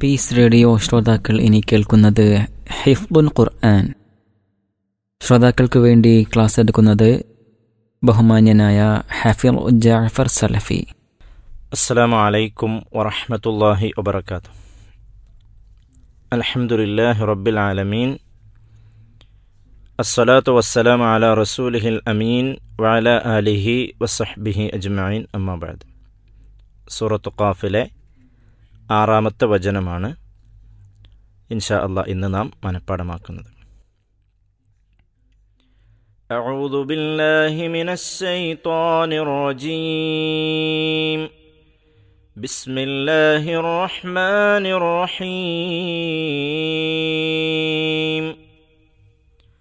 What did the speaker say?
piece radio ശ്രോതാക്കൾ ഇനി കേൾക്കുന്നത് ഹിഫ്ബുൽ ഖുർആൻ ശ്രോതാക്കൾക്ക് വേണ്ടി ക്ലാസ് എടുക്കുന്നത് ബഹുമാന്യനായ ഹാഫിർ ജാഫർ സലഫി السلام عليكم ورحمة الله وبركاته الحمد لله رب العالمين الصلاة والسلام على رسوله الأمين وعلى آله وصحبه أجمعين أما بعد സൂറത്ത് ഖാഫിലെ ആറാമത്തെ വചനമാണ് ഇൻഷാ അള്ളാഹ് ഇന്ന് നാം മനഃപ്പാടമാക്കുന്നത് أعوذ بالله من الشيطان الرجيم بسم الله الرحمن الرحيم